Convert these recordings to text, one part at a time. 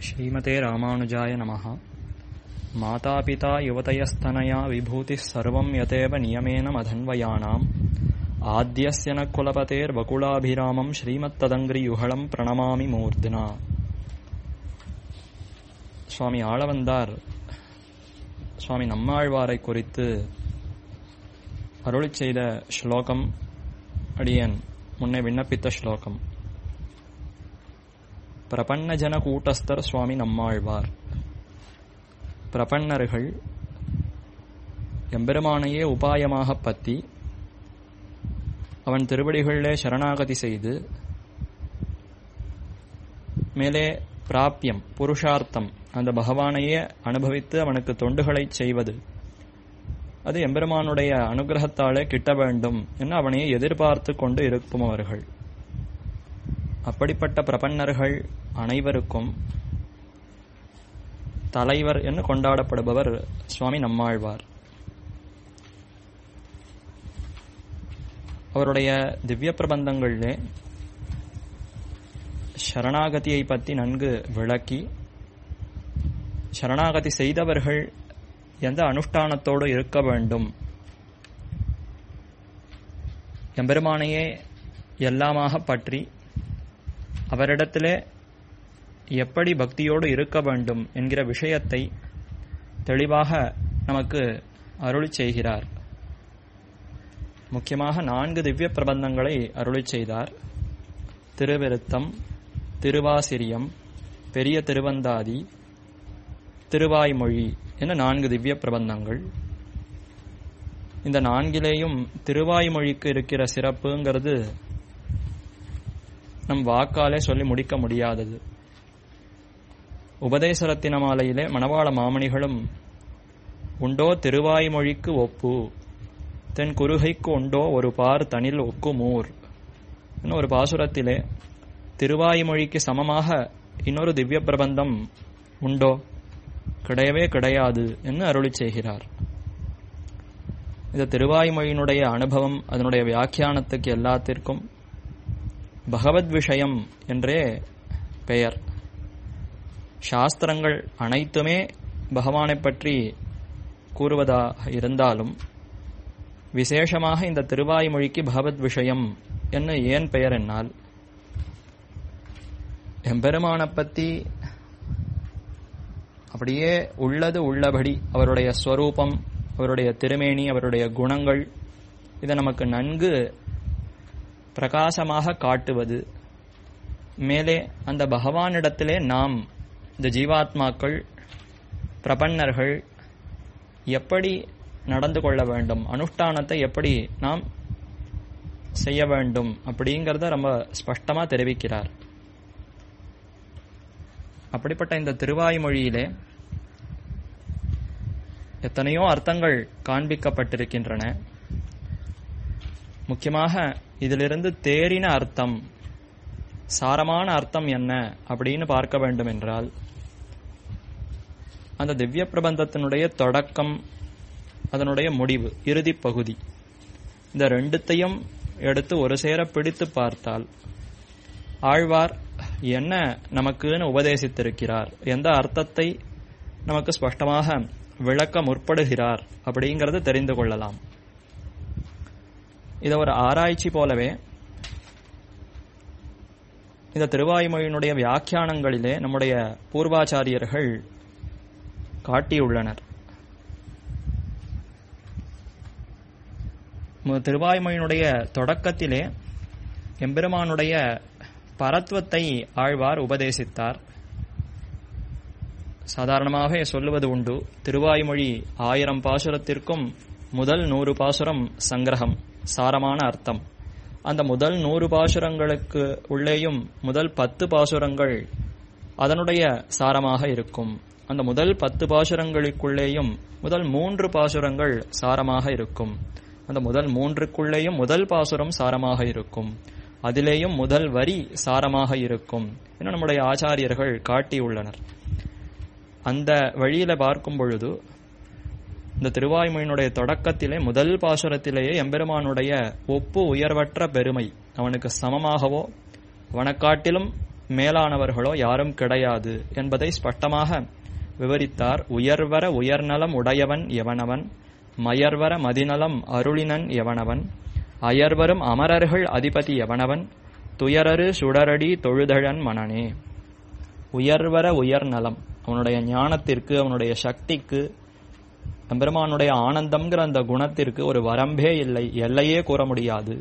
श्रीमते रामानुजाय नमः मातापिता युवतयस्तनया विभूतिः सर्वं यतेव नियमेन मधन्वयानाम् आद्यस्य न कुलपतेर्वकुलाभिरामं श्रीमत्तदङ्ग्रियुहळं प्रणमामि मूर्ध्ना சுவாமி ஆளவந்தார் சுவாமி நம்மாழ்வாரை குறித்து அருளிச் செய்த ஸ்லோகம் அடியன் முன்னே விண்ணப்பித்த ஸ்லோகம் பிரபன்னஜன கூட்டஸ்தர் சுவாமி நம்மாழ்வார் பிரபன்னர்கள் எம்பெருமானையே உபாயமாக பத்தி அவன் திருவடிகளிலே சரணாகதி செய்து மேலே பிராப்பியம் புருஷார்த்தம் அந்த பகவானையே அனுபவித்து அவனுக்கு தொண்டுகளை செய்வது அது எம்பெருமானுடைய அனுகிரகத்தாலே கிட்ட வேண்டும் என்று அவனையே எதிர்பார்த்து கொண்டு இருக்கும் அவர்கள் அப்படிப்பட்ட பிரபன்னர்கள் அனைவருக்கும் தலைவர் என்று கொண்டாடப்படுபவர் சுவாமி நம்மாழ்வார் அவருடைய திவ்ய பிரபந்தங்களிலே சரணாகதியை பற்றி நன்கு விளக்கி சரணாகதி செய்தவர்கள் எந்த அனுஷ்டானத்தோடு இருக்க வேண்டும் எம்பெருமானையே எல்லாமாக பற்றி அவரிடத்திலே எப்படி பக்தியோடு இருக்க வேண்டும் என்கிற விஷயத்தை தெளிவாக நமக்கு அருளி செய்கிறார் முக்கியமாக நான்கு திவ்ய பிரபந்தங்களை அருளி செய்தார் திருவிருத்தம் திருவாசிரியம் பெரிய திருவந்தாதி திருவாய்மொழி என நான்கு திவ்ய பிரபந்தங்கள் இந்த நான்கிலேயும் திருவாய்மொழிக்கு இருக்கிற சிறப்புங்கிறது நம் வாக்காலே சொல்லி முடிக்க முடியாதது உபதேசரத்தின மாலையிலே மணவாள மாமணிகளும் உண்டோ திருவாய்மொழிக்கு ஒப்பு தென் குறுகைக்கு உண்டோ ஒரு பார் தனில் ஒக்குமூர் ஒரு பாசுரத்திலே திருவாய்மொழிக்கு சமமாக இன்னொரு திவ்ய பிரபந்தம் உண்டோ கிடையவே கிடையாது என்று அருளி செய்கிறார் இந்த திருவாய்மொழியினுடைய அனுபவம் அதனுடைய வியாக்கியானத்துக்கு எல்லாத்திற்கும் பகவத் விஷயம் என்றே பெயர் சாஸ்திரங்கள் அனைத்துமே பகவானை பற்றி கூறுவதாக இருந்தாலும் விசேஷமாக இந்த திருவாய்மொழிக்கு பகவத் விஷயம் என்ன ஏன் பெயர் என்னால் எம்பெருமானை பற்றி அப்படியே உள்ளது உள்ளபடி அவருடைய ஸ்வரூபம் அவருடைய திருமேனி அவருடைய குணங்கள் இதை நமக்கு நன்கு பிரகாசமாக காட்டுவது மேலே அந்த பகவானிடத்திலே நாம் இந்த ஜீவாத்மாக்கள் பிரபன்னர்கள் எப்படி நடந்து கொள்ள வேண்டும் அனுஷ்டானத்தை எப்படி நாம் செய்ய வேண்டும் அப்படிங்கிறத ரொம்ப ஸ்பஷ்டமாக தெரிவிக்கிறார் அப்படிப்பட்ட இந்த திருவாய்மொழியிலே எத்தனையோ அர்த்தங்கள் காண்பிக்கப்பட்டிருக்கின்றன முக்கியமாக இதிலிருந்து தேறின அர்த்தம் சாரமான அர்த்தம் என்ன அப்படின்னு பார்க்க வேண்டும் என்றால் அந்த திவ்ய பிரபந்தத்தினுடைய தொடக்கம் அதனுடைய முடிவு இறுதி பகுதி இந்த ரெண்டுத்தையும் எடுத்து ஒரு சேர பிடித்து பார்த்தால் ஆழ்வார் என்ன நமக்குன்னு உபதேசித்திருக்கிறார் எந்த அர்த்தத்தை நமக்கு ஸ்பஷ்டமாக விளக்க முற்படுகிறார் அப்படிங்கிறது தெரிந்து கொள்ளலாம் இதை ஒரு ஆராய்ச்சி போலவே இந்த திருவாய்மொழியினுடைய வியாக்கியானங்களிலே நம்முடைய பூர்வாச்சாரியர்கள் காட்டியுள்ளனர் திருவாய்மொழியினுடைய தொடக்கத்திலே எம்பெருமானுடைய பரத்வத்தை ஆழ்வார் உபதேசித்தார் சாதாரணமாக சொல்லுவது உண்டு திருவாய்மொழி ஆயிரம் பாசுரத்திற்கும் முதல் நூறு பாசுரம் சங்கிரகம் சாரமான அர்த்தம் அந்த முதல் நூறு பாசுரங்களுக்கு உள்ளேயும் முதல் பத்து பாசுரங்கள் அதனுடைய சாரமாக இருக்கும் அந்த முதல் பத்து பாசுரங்களுக்குள்ளேயும் முதல் மூன்று பாசுரங்கள் சாரமாக இருக்கும் அந்த முதல் மூன்றுக்குள்ளேயும் முதல் பாசுரம் சாரமாக இருக்கும் அதிலேயும் முதல் வரி சாரமாக இருக்கும் என நம்முடைய ஆச்சாரியர்கள் காட்டியுள்ளனர் அந்த வழியில பார்க்கும் பொழுது இந்த திருவாய்மொழியினுடைய தொடக்கத்திலே முதல் பாசுரத்திலேயே எம்பெருமானுடைய ஒப்பு உயர்வற்ற பெருமை அவனுக்கு சமமாகவோ அவனைக்காட்டிலும் மேலானவர்களோ யாரும் கிடையாது என்பதை ஸ்பஷ்டமாக விவரித்தார் உயர்வர உயர்நலம் உடையவன் எவனவன் மயர்வர மதிநலம் அருளினன் எவனவன் அயர்வரும் அமரர்கள் அதிபதி எவனவன் துயரரு சுடரடி தொழுதழன் மனனே உயர்வர உயர்நலம் அவனுடைய ஞானத்திற்கு அவனுடைய சக்திக்கு எம்பெருமானுடைய ஆனந்தம்ங்கிற அந்த குணத்திற்கு ஒரு வரம்பே இல்லை எல்லையே கூற முடியாது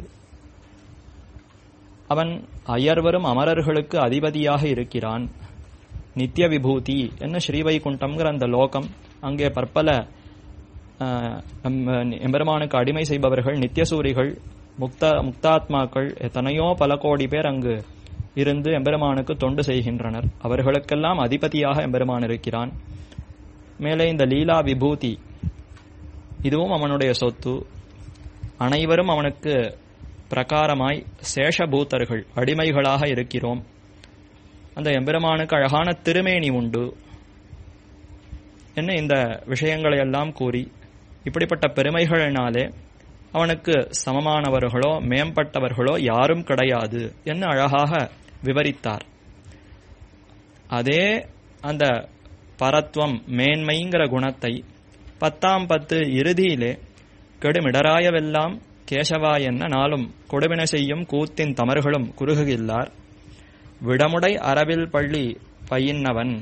அவன் அயர்வரும் அமரர்களுக்கு அதிபதியாக இருக்கிறான் நித்திய விபூதி என்ன ஸ்ரீவைகுண்டம்ங்கிற அந்த லோகம் அங்கே பற்பல எம்பெருமானுக்கு அடிமை செய்பவர்கள் நித்தியசூரிகள் முக்த முக்தாத்மாக்கள் எத்தனையோ பல கோடி பேர் அங்கு இருந்து எம்பெருமானுக்கு தொண்டு செய்கின்றனர் அவர்களுக்கெல்லாம் அதிபதியாக எம்பெருமான் இருக்கிறான் மேலே இந்த லீலா விபூதி இதுவும் அவனுடைய சொத்து அனைவரும் அவனுக்கு பிரகாரமாய் சேஷபூத்தர்கள் அடிமைகளாக இருக்கிறோம் அந்த எம்பெருமானுக்கு அழகான திருமேனி உண்டு என்ன இந்த விஷயங்களை எல்லாம் கூறி இப்படிப்பட்ட பெருமைகளினாலே அவனுக்கு சமமானவர்களோ மேம்பட்டவர்களோ யாரும் கிடையாது என்று அழகாக விவரித்தார் அதே அந்த பரத்வம் மேன்மைங்கிற குணத்தை பத்தாம் பத்து இறுதியிலே கெடுமிடராயவெல்லாம் கேசவா என்ன நாளும் கொடுவின செய்யும் கூத்தின் தமர்களும் குறுகுகில்லார் விடமுடை அரவில் பள்ளி பயின்னவன்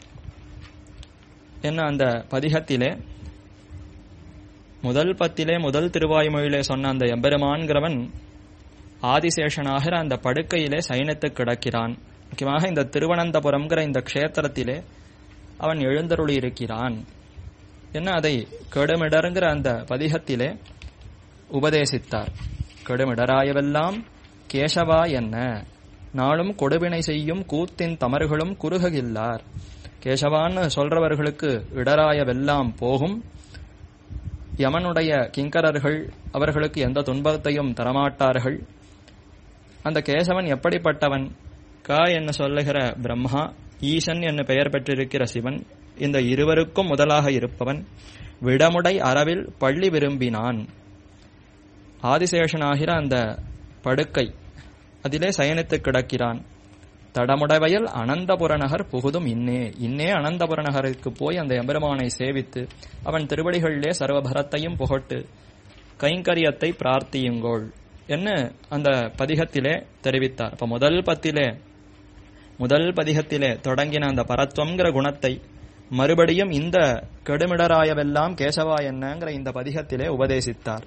என்ன அந்த பதிகத்திலே முதல் பத்திலே முதல் திருவாய்மொழியிலே சொன்ன அந்த எம்பெருமான்கிறவன் ஆதிசேஷனாகிற அந்த படுக்கையிலே சைனத்து கிடக்கிறான் முக்கியமாக இந்த திருவனந்தபுரம்ங்கிற இந்த க்ஷேத்திரத்திலே அவன் எழுந்தருளி இருக்கிறான் என்ன அதை கெடுமிடருங்கிற அந்த பதிகத்திலே உபதேசித்தார் கெடுமிடராயவெல்லாம் கேசவா என்ன நாளும் கொடுவினை செய்யும் கூத்தின் தமர்களும் குறுககில்லார் கேசவான்னு சொல்றவர்களுக்கு இடராயவெல்லாம் போகும் யமனுடைய கிங்கரர்கள் அவர்களுக்கு எந்த துன்பத்தையும் தரமாட்டார்கள் அந்த கேசவன் எப்படிப்பட்டவன் க என்ன சொல்லுகிற பிரம்மா ஈசன் என்று பெயர் பெற்றிருக்கிற சிவன் இந்த இருவருக்கும் முதலாக இருப்பவன் விடமுடை அறவில் பள்ளி விரும்பினான் ஆதிசேஷனாகிற அந்த படுக்கை அதிலே சயனித்து கிடக்கிறான் தடமுடவையில் அனந்தபுர நகர் புகுதும் இன்னே இன்னே அனந்தபுர நகருக்கு போய் அந்த எம்பெருமானை சேவித்து அவன் திருவடிகளிலே சர்வபரத்தையும் புகட்டு கைங்கரியத்தை பிரார்த்தியுங்கோள் என்ன அந்த பதிகத்திலே தெரிவித்தார் இப்ப முதல் பத்திலே முதல் பதிகத்திலே தொடங்கின அந்த பரத்வங்கிற குணத்தை மறுபடியும் இந்த கெடுமிடராயவெல்லாம் கேசவா என்னங்கிற இந்த பதிகத்திலே உபதேசித்தார்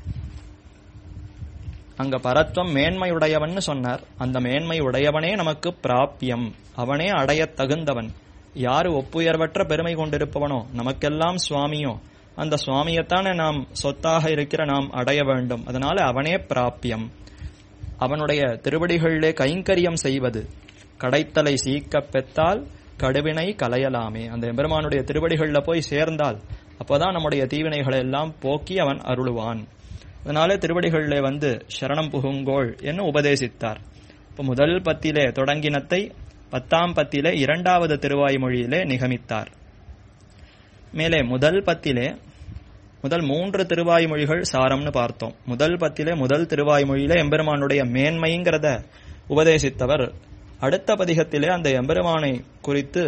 அங்க பரத்வம் மேன்மையுடையவன் சொன்னார் அந்த மேன்மை உடையவனே நமக்கு பிராப்பியம் அவனே அடையத் தகுந்தவன் யாரு ஒப்புயர்வற்ற பெருமை கொண்டிருப்பவனோ நமக்கெல்லாம் சுவாமியோ அந்த சுவாமியைத்தானே நாம் சொத்தாக இருக்கிற நாம் அடைய வேண்டும் அதனால அவனே பிராப்பியம் அவனுடைய திருவடிகளிலே கைங்கரியம் செய்வது கடைத்தலை சீக்க பெத்தால் கடுவினை கலையலாமே அந்த எம்பெருமானுடைய திருவடிகள்ல போய் சேர்ந்தால் அப்போதான் நம்முடைய தீவினைகளை எல்லாம் போக்கி அவன் அருளுவான் அதனாலே திருவடிகளிலே வந்து சரணம் புகுங்கோள் என்று உபதேசித்தார் இப்ப முதல் பத்திலே தொடங்கினத்தை பத்தாம் பத்திலே இரண்டாவது திருவாய்மொழியிலே நிகமித்தார் மேலே முதல் பத்திலே முதல் மூன்று திருவாய்மொழிகள் சாரம்னு பார்த்தோம் முதல் பத்திலே முதல் திருவாய்மொழியிலே எம்பெருமானுடைய மேன்மைங்கிறத உபதேசித்தவர் அடுத்த பதிகத்திலே அந்த எம்பெருமானை குறித்து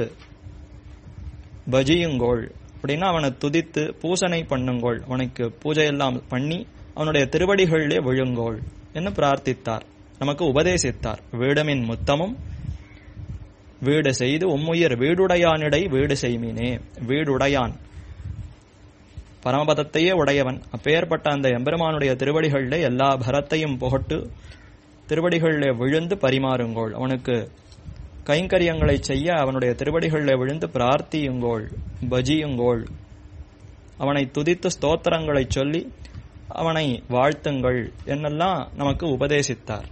பஜியுங்கோள் அப்படின்னா அவனை துதித்து பூசனை பண்ணுங்கோள் அவனுக்கு பூஜையெல்லாம் பண்ணி அவனுடைய திருவடிகளிலே விழுங்கோள் என்று பிரார்த்தித்தார் நமக்கு உபதேசித்தார் வீடமின் முத்தமும் வீடு செய்து உம்முயிர் வீடுடையானிடை வீடு செய்மினே வீடுடையான் பரமபதத்தையே உடையவன் அப்பேற்பட்ட அந்த எம்பெருமானுடைய திருவடிகளிலே எல்லா பரத்தையும் புகட்டு திருவடிகளிலே விழுந்து பரிமாறுங்கோள் அவனுக்கு கைங்கரியங்களை செய்ய அவனுடைய திருவடிகளிலே விழுந்து பிரார்த்தியுங்கோள் பஜியுங்கோள் அவனை துதித்து ஸ்தோத்திரங்களை சொல்லி அவனை வாழ்த்துங்கள் என்னெல்லாம் நமக்கு உபதேசித்தார்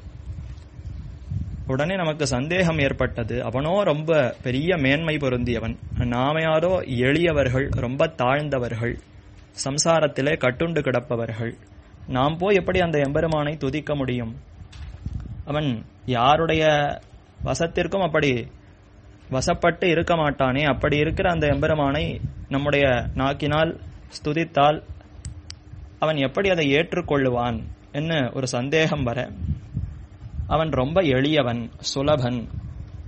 உடனே நமக்கு சந்தேகம் ஏற்பட்டது அவனோ ரொம்ப பெரிய மேன்மை பொருந்தியவன் நாம யாரோ எளியவர்கள் ரொம்ப தாழ்ந்தவர்கள் சம்சாரத்திலே கட்டுண்டு கிடப்பவர்கள் நாம் போய் எப்படி அந்த எம்பெருமானை துதிக்க முடியும் அவன் யாருடைய வசத்திற்கும் அப்படி வசப்பட்டு இருக்க மாட்டானே அப்படி இருக்கிற அந்த எம்பெருமானை நம்முடைய நாக்கினால் ஸ்துதித்தால் அவன் எப்படி அதை ஏற்றுக்கொள்ளுவான் என்ன ஒரு சந்தேகம் வர அவன் ரொம்ப எளியவன் சுலபன்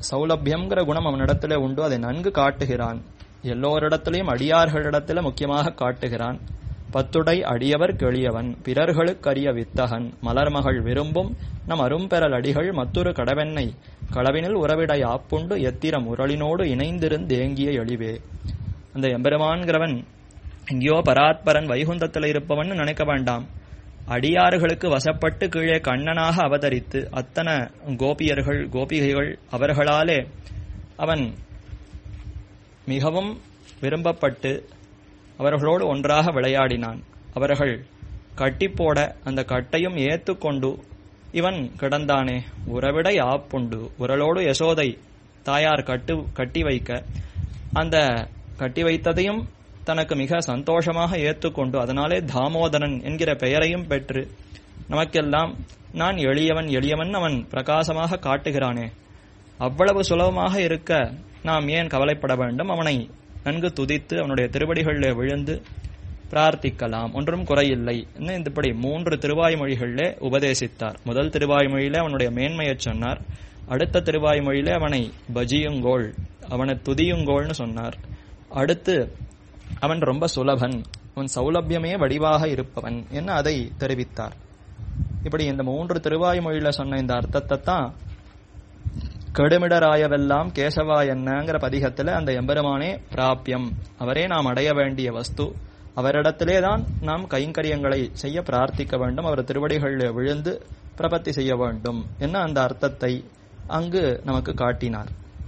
சௌலபியம்ங்கிற குணம் அவனிடத்துல உண்டு அதை நன்கு காட்டுகிறான் எல்லோரிடத்திலையும் அடியார்களிடத்துல முக்கியமாக காட்டுகிறான் பத்துடை அடியவர் கெளியவன் பிறர்களுக்கரிய வித்தகன் மலர்மகள் விரும்பும் நம் அரும்பெறல் அடிகள் மற்றொரு கடவெண்ணை களவினில் உறவிடை ஆப்புண்டு எத்திர முரளினோடு இணைந்திருந்து ஏங்கிய எளிவே அந்த எம்பெருமான்கிறவன் எங்கேயோ பராத்பரன் வைகுந்தத்தில் இருப்பவன் நினைக்க வேண்டாம் அடியார்களுக்கு வசப்பட்டு கீழே கண்ணனாக அவதரித்து அத்தனை கோபியர்கள் கோபிகைகள் அவர்களாலே அவன் மிகவும் விரும்பப்பட்டு அவர்களோடு ஒன்றாக விளையாடினான் அவர்கள் கட்டி போட அந்த கட்டையும் ஏத்துக்கொண்டு இவன் கிடந்தானே உறவிடை ஆப்புண்டு உரலோடு யசோதை தாயார் கட்டு கட்டி வைக்க அந்த கட்டி வைத்ததையும் தனக்கு மிக சந்தோஷமாக ஏற்றுக்கொண்டு அதனாலே தாமோதரன் என்கிற பெயரையும் பெற்று நமக்கெல்லாம் நான் எளியவன் எளியவன் அவன் பிரகாசமாக காட்டுகிறானே அவ்வளவு சுலபமாக இருக்க நாம் ஏன் கவலைப்பட வேண்டும் அவனை நன்கு துதித்து அவனுடைய திருவடிகளில் விழுந்து பிரார்த்திக்கலாம் ஒன்றும் குறையில்லை இன்னும் இப்படி மூன்று திருவாய்மொழிகளிலே உபதேசித்தார் முதல் திருவாய்மொழியிலே அவனுடைய மேன்மையைச் சொன்னார் அடுத்த திருவாய்மொழியிலே அவனை பஜியுங்கோள் அவனை துதியுங்கோள்னு சொன்னார் அடுத்து அவன் ரொம்ப சுலபன் அவன் சௌலபியமே வடிவாக இருப்பவன் என்ன அதை தெரிவித்தார் இப்படி இந்த மூன்று திருவாய்மொழியில சொன்ன இந்த அர்த்தத்தை தான் கெடுமிடராயவெல்லாம் கேசவா என்னங்கிற பதிகத்துல அந்த எம்பெருமானே பிராபியம் அவரே நாம் அடைய வேண்டிய வஸ்து அவரிடத்திலே தான் நாம் கைங்கரியங்களை செய்ய பிரார்த்திக்க வேண்டும் அவர் திருவடிகளில் விழுந்து பிரபத்தி செய்ய வேண்டும் என்ன அந்த அர்த்தத்தை அங்கு நமக்கு காட்டினார்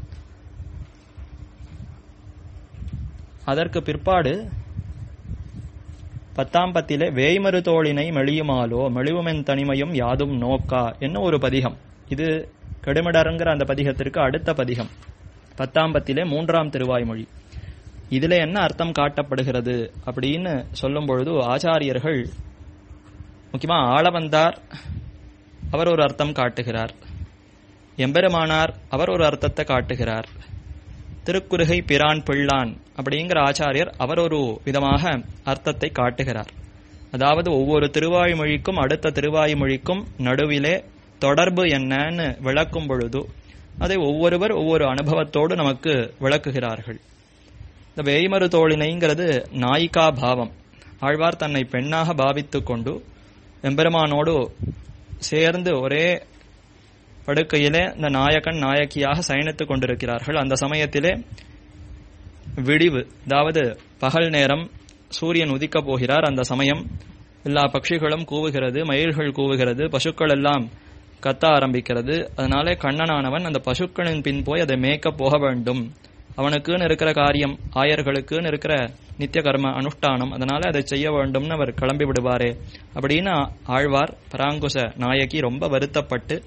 அதற்கு பிற்பாடு பத்தாம் பத்திலே வேய்மரு தோளினை மெளியுமாலோ மெளிவுமென் தனிமையும் யாதும் நோக்கா என்ன ஒரு பதிகம் இது கெடுமிடருங்கிற அந்த பதிகத்திற்கு அடுத்த பதிகம் பத்தாம் பத்திலே மூன்றாம் திருவாய்மொழி இதுல என்ன அர்த்தம் காட்டப்படுகிறது அப்படின்னு சொல்லும் பொழுது ஆச்சாரியர்கள் முக்கியமா ஆளவந்தார் அவர் ஒரு அர்த்தம் காட்டுகிறார் எம்பெருமானார் அவர் ஒரு அர்த்தத்தை காட்டுகிறார் திருக்குறுகை பிரான் பிள்ளான் அப்படிங்கிற ஆச்சாரியர் அவர் ஒரு விதமாக அர்த்தத்தை காட்டுகிறார் அதாவது ஒவ்வொரு திருவாய்மொழிக்கும் அடுத்த திருவாய்மொழிக்கும் நடுவிலே தொடர்பு என்னன்னு விளக்கும் பொழுது அதை ஒவ்வொருவர் ஒவ்வொரு அனுபவத்தோடு நமக்கு விளக்குகிறார்கள் இந்த வேய்மரு தோழினைங்கிறது நாயிகா பாவம் ஆழ்வார் தன்னை பெண்ணாக பாவித்துக் கொண்டு எம்பெருமானோடு சேர்ந்து ஒரே படுக்கையிலே இந்த நாயகன் நாயகியாக சயனித்துக் கொண்டிருக்கிறார்கள் அந்த சமயத்திலே விடிவு அதாவது பகல் நேரம் சூரியன் உதிக்கப் போகிறார் அந்த சமயம் எல்லா பட்சிகளும் கூவுகிறது மயில்கள் கூவுகிறது பசுக்கள் எல்லாம் கத்த ஆரம்பிக்கிறது அதனாலே கண்ணனானவன் அந்த பசுக்களின் பின் போய் அதை மேய்க்க போக வேண்டும் அவனுக்குன்னு இருக்கிற காரியம் ஆயர்களுக்குன்னு இருக்கிற நித்திய கர்ம அனுஷ்டானம் அதனால அதை செய்ய வேண்டும்னு அவர் கிளம்பி விடுவாரே அப்படின்னு ஆழ்வார் பராங்குச நாயகி ரொம்ப வருத்தப்பட்டு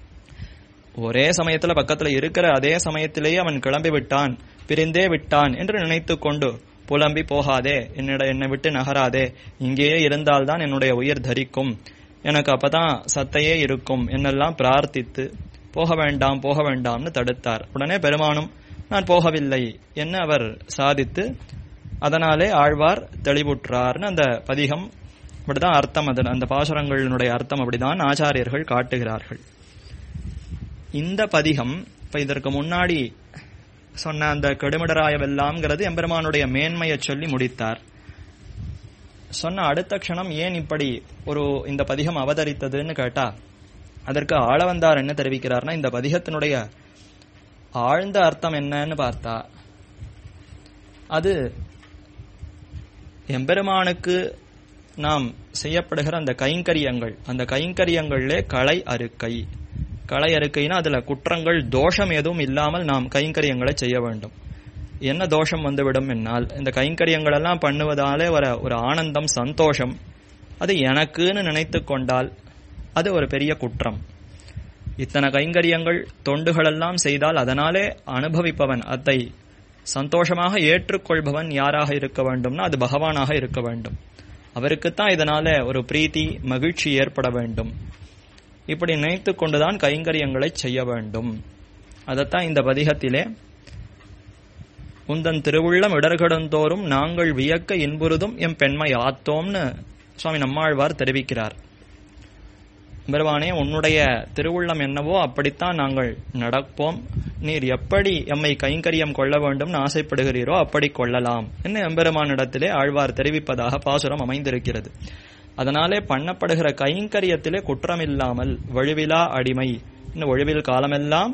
ஒரே சமயத்துல பக்கத்துல இருக்கிற அதே சமயத்திலேயே அவன் கிளம்பி விட்டான் பிரிந்தே விட்டான் என்று நினைத்து கொண்டு புலம்பி போகாதே என்னிட என்னை விட்டு நகராதே இங்கேயே இருந்தால்தான் என்னுடைய உயிர் தரிக்கும் எனக்கு அப்பதான் சத்தையே இருக்கும் என்னெல்லாம் பிரார்த்தித்து போக வேண்டாம் போக வேண்டாம்னு தடுத்தார் உடனே பெருமானும் நான் போகவில்லை என்ன அவர் சாதித்து அதனாலே ஆழ்வார் தெளிவுற்றார்னு அந்த பதிகம் அப்படிதான் அர்த்தம் அது அந்த பாசுரங்களினுடைய அர்த்தம் அப்படிதான் ஆச்சாரியர்கள் காட்டுகிறார்கள் இந்த பதிகம் இப்ப இதற்கு முன்னாடி சொன்ன அந்த கெடுமிடராயவெல்லாம்ங்கிறது எம்பெருமானுடைய மேன்மையை சொல்லி முடித்தார் சொன்ன அடுத்த க்ஷணம் ஏன் இப்படி ஒரு இந்த பதிகம் அவதரித்ததுன்னு கேட்டா அதற்கு ஆளவந்தார் என்ன தெரிவிக்கிறார்னா இந்த பதிகத்தினுடைய ஆழ்ந்த அர்த்தம் என்னன்னு பார்த்தா அது எம்பெருமானுக்கு நாம் செய்யப்படுகிற அந்த கைங்கரியங்கள் அந்த கைங்கரியங்களிலே களை அறுக்கை களை அறுக்கைனா அதுல குற்றங்கள் தோஷம் எதுவும் இல்லாமல் நாம் கைங்கரியங்களை செய்ய வேண்டும் என்ன தோஷம் வந்துவிடும் என்னால் இந்த கைங்கரியங்கள் எல்லாம் பண்ணுவதாலே வர ஒரு ஆனந்தம் சந்தோஷம் அது எனக்குன்னு நினைத்து கொண்டால் அது ஒரு பெரிய குற்றம் இத்தனை கைங்கரியங்கள் தொண்டுகளெல்லாம் செய்தால் அதனாலே அனுபவிப்பவன் அதை சந்தோஷமாக ஏற்றுக்கொள்பவன் யாராக இருக்க வேண்டும்னா அது பகவானாக இருக்க வேண்டும் அவருக்குத்தான் இதனால ஒரு பிரீத்தி மகிழ்ச்சி ஏற்பட வேண்டும் இப்படி நினைத்து கொண்டுதான் கைங்கரியங்களை செய்ய வேண்டும் அதைத்தான் இந்த பதிகத்திலே உந்தன் திருவுள்ளம் இடர்கடந்தோறும் நாங்கள் வியக்க இன்புறுதும் எம் பெண்மை ஆத்தோம்னு சுவாமி நம்மாழ்வார் தெரிவிக்கிறார் பெருமானே உன்னுடைய திருவுள்ளம் என்னவோ அப்படித்தான் நாங்கள் நடப்போம் நீர் எப்படி எம்மை கைங்கரியம் கொள்ள வேண்டும்னு ஆசைப்படுகிறீரோ அப்படி கொள்ளலாம் என்ன எம்பெருமானிடத்திலே ஆழ்வார் தெரிவிப்பதாக பாசுரம் அமைந்திருக்கிறது அதனாலே பண்ணப்படுகிற கைங்கரியத்திலே குற்றமில்லாமல் வழுவிலா அடிமை இன்னும் ஒழிவில் காலமெல்லாம்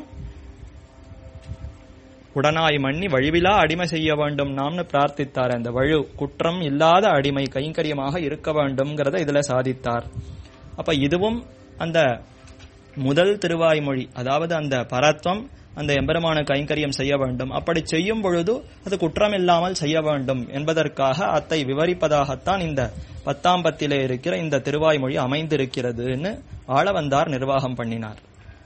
உடனாய் மண்ணி வழிவிலா அடிமை செய்ய வேண்டும் நாம்னு பிரார்த்தித்தார் அந்த வழு குற்றம் இல்லாத அடிமை கைங்கரியமாக இருக்க வேண்டும்ங்கிறத இதுல சாதித்தார் அப்ப இதுவும் அந்த முதல் திருவாய்மொழி அதாவது அந்த பரத்வம் அந்த எம்பெருமான கைங்கரியம் செய்ய வேண்டும் அப்படி செய்யும் பொழுது அது குற்றம் இல்லாமல் செய்ய வேண்டும் என்பதற்காக அத்தை விவரிப்பதாகத்தான் இந்த பத்தாம் பத்திலே இருக்கிற இந்த திருவாய்மொழி அமைந்திருக்கிறதுன்னு ஆளவந்தார் நிர்வாகம் பண்ணினார்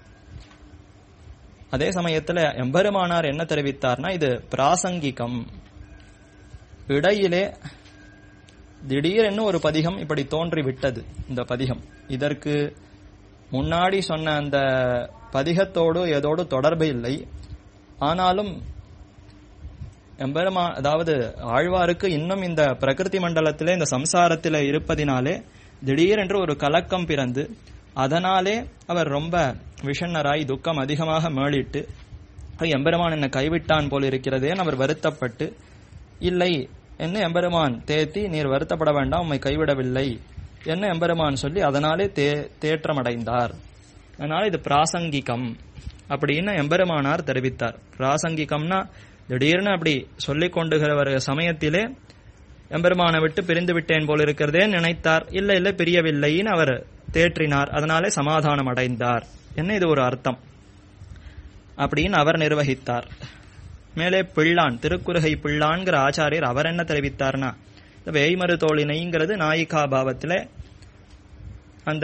அதே சமயத்துல எம்பெருமானார் என்ன தெரிவித்தார்னா இது பிராசங்கிகம் இடையிலே திடீரென்னு ஒரு பதிகம் இப்படி தோன்றி விட்டது இந்த பதிகம் இதற்கு முன்னாடி சொன்ன அந்த பதிகத்தோடு ஏதோடு தொடர்பு இல்லை ஆனாலும் எம்பெருமா அதாவது ஆழ்வாருக்கு இன்னும் இந்த பிரகிருதி மண்டலத்திலே இந்த சம்சாரத்திலே இருப்பதினாலே திடீரென்று ஒரு கலக்கம் பிறந்து அதனாலே அவர் ரொம்ப விஷண்ணராய் துக்கம் அதிகமாக மேலிட்டு எம்பெருமான் என்னை கைவிட்டான் போல் இருக்கிறதேன்னு அவர் வருத்தப்பட்டு இல்லை என்ன எம்பெருமான் தேத்தி நீர் வருத்தப்பட வேண்டாம் உம்மை கைவிடவில்லை என்ன எம்பெருமான் சொல்லி அதனாலே தே தேற்றமடைந்தார் அதனால இது பிராசங்கிகம் அப்படின்னு எம்பெருமானார் தெரிவித்தார் பிராசங்கிகம்னா திடீர்னு அப்படி சொல்லிக் கொண்டுகிற சமயத்திலே எம்பெருமானை விட்டு பிரிந்து விட்டேன் போல் இருக்கிறதே நினைத்தார் இல்ல இல்ல பிரியவில்லைன்னு அவர் தேற்றினார் அதனாலே சமாதானம் அடைந்தார் என்ன இது ஒரு அர்த்தம் அப்படின்னு அவர் நிர்வகித்தார் மேலே பிள்ளான் திருக்குறுகை பிள்ளான்கிற ஆச்சாரியர் அவர் என்ன தெரிவித்தார்னா இந்த வேய்மரு தோழினைங்கிறது நாயிகா பாவத்துல அந்த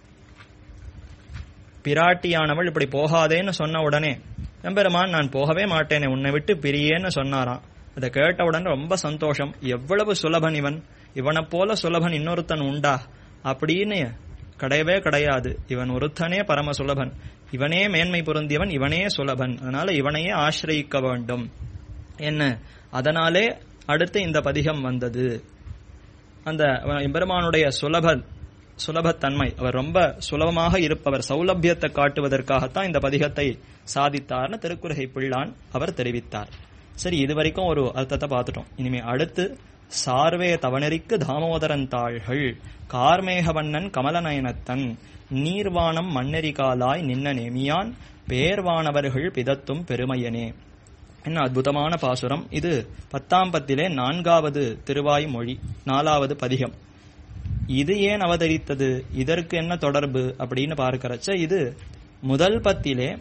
பிராட்டியானவள் இப்படி போகாதேன்னு சொன்ன உடனே எம்பெருமான் நான் போகவே மாட்டேனே உன்னை விட்டு பிரியேன்னு சொன்னாராம் அதை கேட்ட உடனே ரொம்ப சந்தோஷம் எவ்வளவு சுலபன் இவன் இவனை போல சுலபன் இன்னொருத்தன் உண்டா அப்படின்னு கிடையவே கிடையாது இவன் ஒருத்தனே பரம சுலபன் இவனே மேன்மை பொருந்தியவன் இவனே சுலபன் அதனால இவனையே ஆசிரயிக்க வேண்டும் என்ன அதனாலே அடுத்து இந்த பதிகம் வந்தது அந்த எம்பெருமானுடைய சுலப சுலபத்தன்மை அவர் ரொம்ப சுலபமாக இருப்பவர் சௌலபியத்தை காட்டுவதற்காகத்தான் இந்த பதிகத்தை சாதித்தார்னு திருக்குறகை பிள்ளான் அவர் தெரிவித்தார் சரி இதுவரைக்கும் ஒரு அர்த்தத்தை பார்த்துட்டோம் இனிமே அடுத்து சார்வே தவனெறிக்கு தாமோதரன் தாள்கள் கார்மேகவண்ணன் கமலநயனத்தன் நீர்வானம் மண்ணெறிகாலாய் நின்ன நேமியான் பேர்வானவர்கள் பிதத்தும் பெருமையனே என்ன அற்புதமான பாசுரம் இது பத்தாம் பத்திலே நான்காவது திருவாய் மொழி நாலாவது பதிகம் இது ஏன் அவதரித்தது இதற்கு என்ன தொடர்பு அப்படின்னு பார்க்கிறச்ச இது முதல் பத்திலே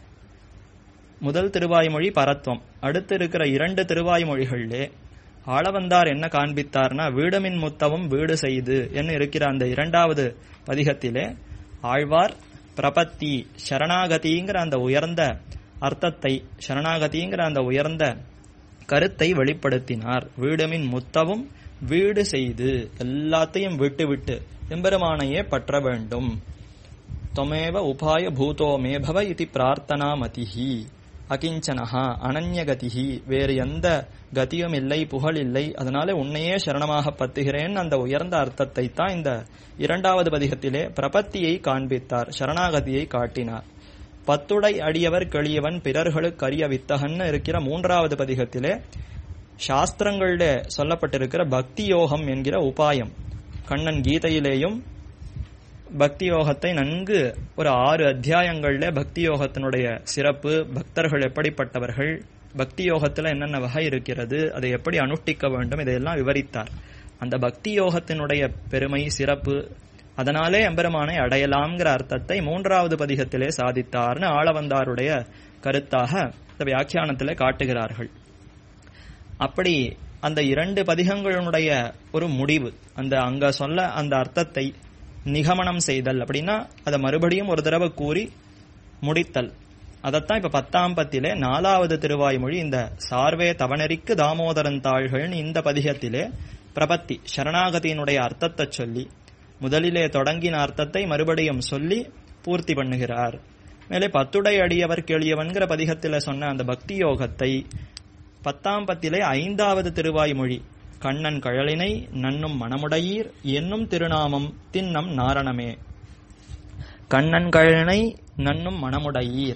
முதல் திருவாய்மொழி பரத்வம் அடுத்து இருக்கிற இரண்டு திருவாய்மொழிகளிலே ஆளவந்தார் என்ன காண்பித்தார்னா வீடுமின் முத்தவும் வீடு செய்து என்ன இருக்கிற அந்த இரண்டாவது பதிகத்திலே ஆழ்வார் பிரபத்தி சரணாகதிங்கிற அந்த உயர்ந்த அர்த்தத்தை சரணாகதிங்கிற அந்த உயர்ந்த கருத்தை வெளிப்படுத்தினார் வீடுமின் முத்தவும் வீடு செய்து எல்லாத்தையும் விட்டு விட்டு எம்பெருமானையே பற்ற வேண்டும் தொமேவ உபாய பூதோ மேபவ இது பிரார்த்தனா மதிஹி அகிஞ்சனஹா அனன்யகதிஹி வேறு எந்த கதியும் இல்லை புகழ் இல்லை அதனால உன்னையே சரணமாக பத்துகிறேன் அந்த உயர்ந்த அர்த்தத்தை தான் இந்த இரண்டாவது பதிகத்திலே பிரபத்தியை காண்பித்தார் சரணாகதியை காட்டினார் பத்துடை அடியவர் கெளியவன் பிறர்களுக்கு அறிய வித்தகன்னு இருக்கிற மூன்றாவது பதிகத்திலே சாஸ்திரங்களில் சொல்லப்பட்டிருக்கிற பக்தி யோகம் என்கிற உபாயம் கண்ணன் கீதையிலேயும் பக்தி யோகத்தை நன்கு ஒரு ஆறு அத்தியாயங்கள்ல பக்தி யோகத்தினுடைய சிறப்பு பக்தர்கள் எப்படிப்பட்டவர்கள் பக்தி யோகத்துல என்னென்ன வகை இருக்கிறது அதை எப்படி அனுஷ்டிக்க வேண்டும் இதையெல்லாம் விவரித்தார் அந்த பக்தி யோகத்தினுடைய பெருமை சிறப்பு அதனாலே எம்பெருமானை அடையலாம்ங்கிற அர்த்தத்தை மூன்றாவது பதிகத்திலே சாதித்தார்னு ஆளவந்தாருடைய கருத்தாக இந்த வியாக்கியானத்திலே காட்டுகிறார்கள் அப்படி அந்த இரண்டு பதிகங்களுடைய ஒரு முடிவு அந்த அங்க சொல்ல அந்த அர்த்தத்தை நிகமனம் செய்தல் அப்படின்னா அதை மறுபடியும் ஒரு தடவை கூறி முடித்தல் அதைத்தான் இப்ப பத்தாம் பத்திலே நாலாவது திருவாய்மொழி இந்த சார்வே தவணரிக்கு தாமோதரன் தாள்கள்னு இந்த பதிகத்திலே பிரபத்தி சரணாகதியினுடைய அர்த்தத்தை சொல்லி முதலிலே தொடங்கின அர்த்தத்தை மறுபடியும் சொல்லி பூர்த்தி பண்ணுகிறார் மேலே பத்துடை அடியவர் கேளியவன்கிற பதிகத்தில சொன்ன அந்த பக்தி யோகத்தை பத்தாம் பத்திலே ஐந்தாவது திருவாய்மொழி கண்ணன் கழலினை நன்னும் மணமுடையீர் என்னும் திருநாமம் தின்னம் நாரணமே கண்ணன் கழலினை நன்னும் மணமுடையீர்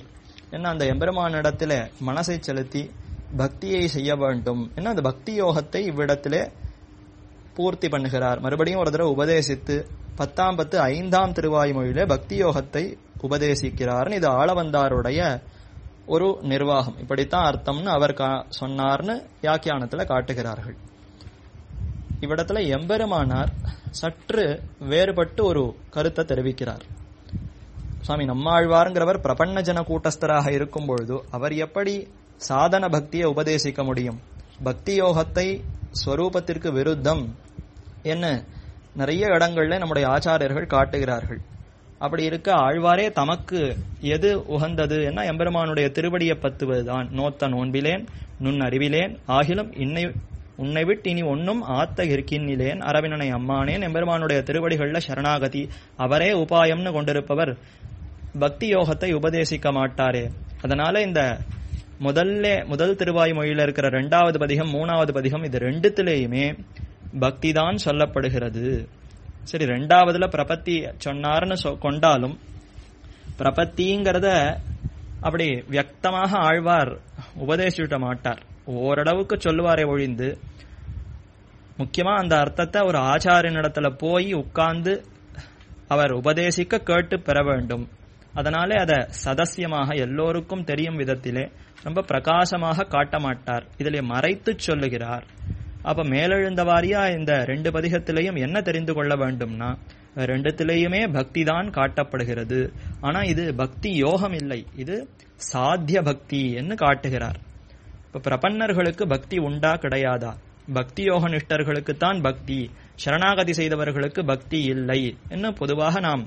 என்ன அந்த எம்பெருமானிடத்துல மனசை செலுத்தி பக்தியை செய்ய வேண்டும் என்ன அந்த பக்தி யோகத்தை இவ்விடத்திலே பூர்த்தி பண்ணுகிறார் மறுபடியும் ஒரு தடவை உபதேசித்து பத்தாம் பத்து ஐந்தாம் திருவாய்மொழியில பக்தி யோகத்தை உபதேசிக்கிறார்னு இது ஆளவந்தாருடைய ஒரு நிர்வாகம் இப்படித்தான் அர்த்தம்னு அவர் கா- சொன்னார்னு வியாக்கியானத்துல காட்டுகிறார்கள் இவ்விடத்துல எம்பெருமானார் சற்று வேறுபட்டு ஒரு கருத்தை தெரிவிக்கிறார் சுவாமி நம்மாழ்வாருங்கிறவர் பிரபன்ன ஜன கூட்டஸ்தராக இருக்கும் பொழுது அவர் எப்படி சாதன பக்தியை உபதேசிக்க முடியும் பக்தி யோகத்தை ஸ்வரூபத்திற்கு விருத்தம் என்ன நிறைய இடங்கள்ல நம்முடைய ஆச்சாரியர்கள் காட்டுகிறார்கள் அப்படி இருக்க ஆழ்வாரே தமக்கு எது உகந்தது என்ன எம்பெருமானுடைய திருவடியை பத்துவதுதான் நோத்த நோன்பிலேன் நுண் அறிவிலேன் ஆகிலும் இன்னை உன்னை விட்டு இனி ஒன்னும் ஆத்த இருக்கின்னிலேன் அரவினனை அம்மானேன் எம்பெருமானுடைய திருவடிகள்ல சரணாகதி அவரே உபாயம்னு கொண்டிருப்பவர் பக்தி யோகத்தை உபதேசிக்க மாட்டாரே அதனால இந்த முதல்ல முதல் திருவாய்மொழியில இருக்கிற ரெண்டாவது பதிகம் மூணாவது பதிகம் இது ரெண்டுத்திலேயுமே பக்தி தான் சொல்லப்படுகிறது சரி ரெண்டாவதுல பிரபத்தி சொன்னார்னு சொ- கொண்டாலும் பிரபத்திங்கிறத அப்படி வியக்தமாக ஆழ்வார் உபதேசிட்ட மாட்டார் ஓரளவுக்கு சொல்லுவாரே ஒழிந்து முக்கியமா அந்த அர்த்தத்தை ஒரு ஆச்சாரியனிடத்துல போய் உட்கார்ந்து அவர் உபதேசிக்க கேட்டு பெற வேண்டும் அதனாலே அதை சதசியமாக எல்லோருக்கும் தெரியும் விதத்திலே ரொம்ப பிரகாசமாக காட்ட மாட்டார் இதிலே மறைத்து சொல்லுகிறார் அப்ப மேலெழுந்த வாரியா இந்த ரெண்டு பதிகத்திலையும் என்ன தெரிந்து கொள்ள வேண்டும்னா ரெண்டுத்திலேயுமே பக்தி தான் காட்டப்படுகிறது ஆனா இது பக்தி யோகம் இல்லை இது சாத்திய பக்தி என்று காட்டுகிறார் இப்ப பிரபன்னர்களுக்கு பக்தி உண்டா கிடையாதா பக்தி யோக நிஷ்டர்களுக்கு தான் பக்தி சரணாகதி செய்தவர்களுக்கு பக்தி இல்லை என்று பொதுவாக நாம்